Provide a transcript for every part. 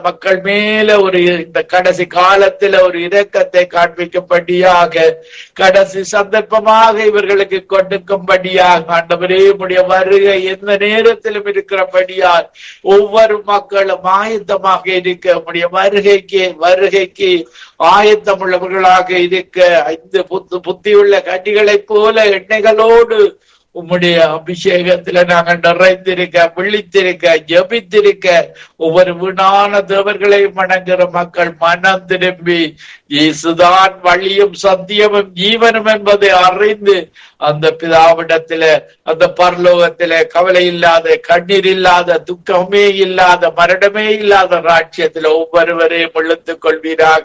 மக்கள் மேல ஒரு இந்த கடைசி காலத்துல ஒரு இரக்கத்தை காண்பிக்கும்படியாக கடைசி சந்தர்ப்பமாக இவர்களுக்கு கொடுக்கும்படியாக ஆண்டவரே உடைய வருகை எந்த நேரத்திலும் இருக்கிறபடியால் ஒவ்வொரு மக்களும் ஆயத்தமாக இருக்க உடைய வருகைக்கு வருகைக்கு ஆயத்தம் உள்ளவர்களாக இருக்க இந்த புத்து புத்தியுள்ள கட்டிகளைப் போல எண்ணெய்களோடு உம்முடைய அபிஷேகத்துல நாங்கள் நிறைந்திருக்க விழித்திருக்க ஜபித்திருக்க ஒவ்வொரு வீணான தேவர்களை வணங்குற மக்கள் மனம் திரும்பி இயேசுதான் வழியும் சத்தியமும் ஜீவனும் என்பதை அறிந்து அந்த பிதாவிடத்துல அந்த பரலோகத்தில கவலை இல்லாத கண்ணீர் இல்லாத துக்கமே இல்லாத மரணமே இல்லாத ராட்சியத்துல ஒவ்வொருவரையும் இழுத்துக் கொள்வீராக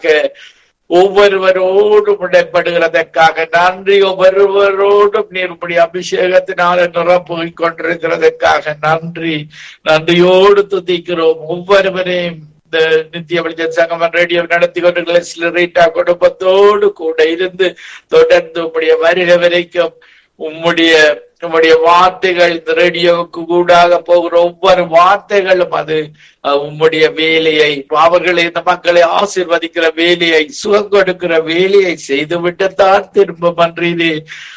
ஒவ்வொருவரோடும் இடைப்படுகிறதற்காக நன்றி ஒவ்வொருவரோடும் நீருடைய அபிஷேகத்தினால நிரப்பிக் கொண்டிருக்கிறதற்காக நன்றி நன்றியோடு துதிக்கிறோம் ஒவ்வொருவரையும் இந்த நித்திய வெளிச்ச சங்கமன் ரேடியோ நடத்தி கொண்டிருக்கிற சிலரீட்டா குடும்பத்தோடு கூட இருந்து தொடர்ந்து உம்முடைய வருகை வரைக்கும் உம்முடைய உம்முடைய வார்த்தைகள் இந்த ரேடியோவுக்கு கூடாக போகிற ஒவ்வொரு வார்த்தைகளும் அது அஹ், உம்முடைய வேலையை அவர்களை இந்த மக்களை ஆசீர்வதிக்கிற வேலையை சுகம் கொடுக்கிற வேலையை செய்துவிட்டு தான் திரும்ப பண்றீது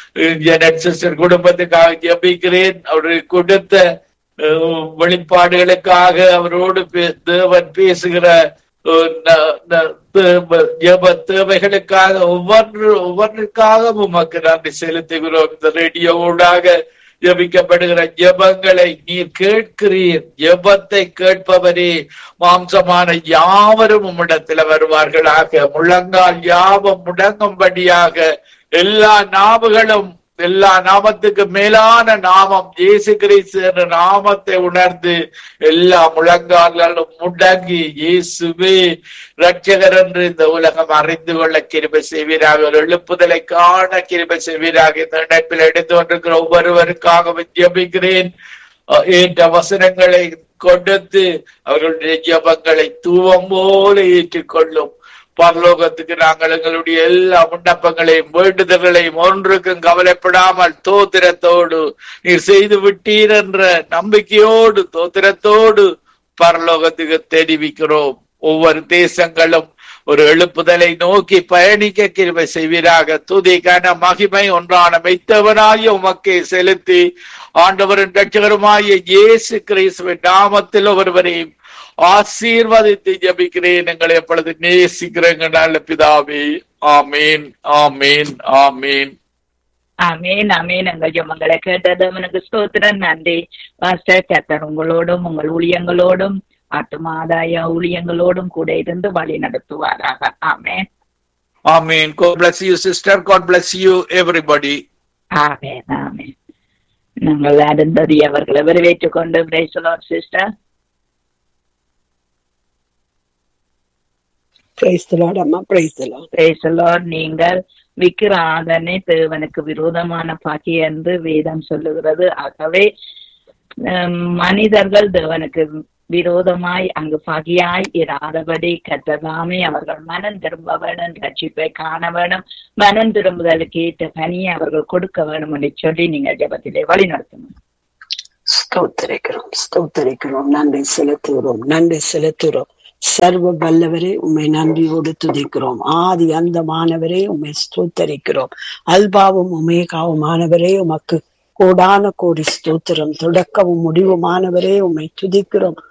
ஜெனட் சிஸ்டர் குடும்பத்துக்காக ஜபிக்கிறேன் அவருக்கு கொடுத்த அஹ், வெளிப்பாடுகளுக்காக அவரோடு பே- தேவன் பேசுகிற அஹ், ந- ந- தேவ- ஜெப தேவைகளுக்காக ஒவ்வொன்று ஒவ்வொன்றுக்காக உமக்கு நன்றி செலுத்துகிறோம் இந்த ரேடியோ ஊடாக ஜபிக்கப்படுகிற ஜெபங்களை நீர் கேட்கிறீர் ஜெபத்தை கேட்பவரே மாம்சமான யாவரும் உம்மிடத்தில் வருவார்களாக முழங்கால் யாவும் முடங்கும்படியாக எல்லா நாவுகளும் எல்லா நாமத்துக்கு மேலான நாமம் இயேசு கிறிஸ்து என்ற நாமத்தை உணர்ந்து எல்லா முழங்கால்களும் முடங்கி இயேசுவே ரட்சகர் என்று இந்த உலகம் அறிந்து கொள்ள கிருபை செய்வீராக ஒரு எழுப்புதலை காண கிருபை செய்வீராக இந்த இணைப்பில் எடுத்து கொண்டிருக்கிற ஒவ்வொருவருக்காகவும் ஜெபிக்கிறேன் அஹ் ஏற்ற வசனங்களை கொடுத்து அவர்களுடைய ஜெபங்களை தூவம் போல ஏற்றுக்கொள்ளும் பரலோகத்துக்கு நாங்கள் எங்களுடைய எல்லா விண்ணப்பங்களையும் வேண்டுதல்களையும் ஒன்றுக்கும் கவலைப்படாமல் தோத்திரத்தோடு நீர் செய்து விட்டீர் என்ற நம்பிக்கையோடு தோத்திரத்தோடு பரலோகத்துக்கு தெரிவிக்கிறோம் ஒவ்வொரு தேசங்களும் ஒரு எழுப்புதலை நோக்கி பயணிக்க கிருபை செய்வீராக துதி கன மகிமை ஒன்றான மெய்த்தவனாகிய உமக்கை செலுத்தி ஆண்டவரின் ரட்சகருமாகிய இயேசு கிறிஸ்துவின் நாமத்தில் ஒருவரையும் ஆசீர்வதித்து ஜபிக்கிறேன் எங்களை எப்பொழுது நேசிக்கிறேங்க நல்ல பிதாவே ஆமீன் ஆமீன் ஆமீன் அமேன் அமேன் எங்கள் ஜெபங்களை கேட்டது அவனுக்கு ஸ்தோத்திரம் நன்றி பாஸ்டர் கத்தர் உங்களோடும் உங்கள் ஊழியங்களோடும் ஆத்துமாதாய ஊழியங்களோடும் கூட இருந்து வழி நடத்துவாராக ஆமேன் ஆமீன் God bless you sister God bless you everybody ஆமேன் ஆமேன் நாங்கள் அருந்ததி அவர்களை வரவேற்றுக் கொண்டு பிரேசலோர் சிஸ்டர் பிரைஸ் அம்மா பிரைஸ் பிரேசலோர் நீங்கள் விக்கிராதனை தேவனுக்கு விரோதமான பாக்கி என்று வேதம் சொல்லுகிறது ஆகவே ஹம், மனிதர்கள் தேவனுக்கு விரோதமாய் அங்கு பகையாய் இராதபடி கத்ததாமே அவர்கள் மனம் திரும்ப வேணும் ரட்சிப்பை காண வேணும் மனம் திரும்புதலுக்கு ஏற்ற பணியை அவர்கள் கொடுக்க வேணும் என்று சொல்லி நீங்க ஜெபத்திலே வழி நடத்தணும் ஸ்தோத்தரிக்கிறோம் ஸ்தோத்தரிக்கிறோம் நன்றி செலுத்துகிறோம் நன்றி செலுத்துகிறோம் சர்வ வல்லவரே உம்மை நன்றியோடு துதிக்கிறோம் ஆதி அந்தமானவரே உம்மை ஸ்தோத்தரிக்கிறோம் அல்பாவும் உமேகாவுமானவரே உமக்கு கோடான கோடி ஸ்தோத்திரம் தொடக்கமும் முடிவுமானவரே உம்மை துதிக்கிறோம்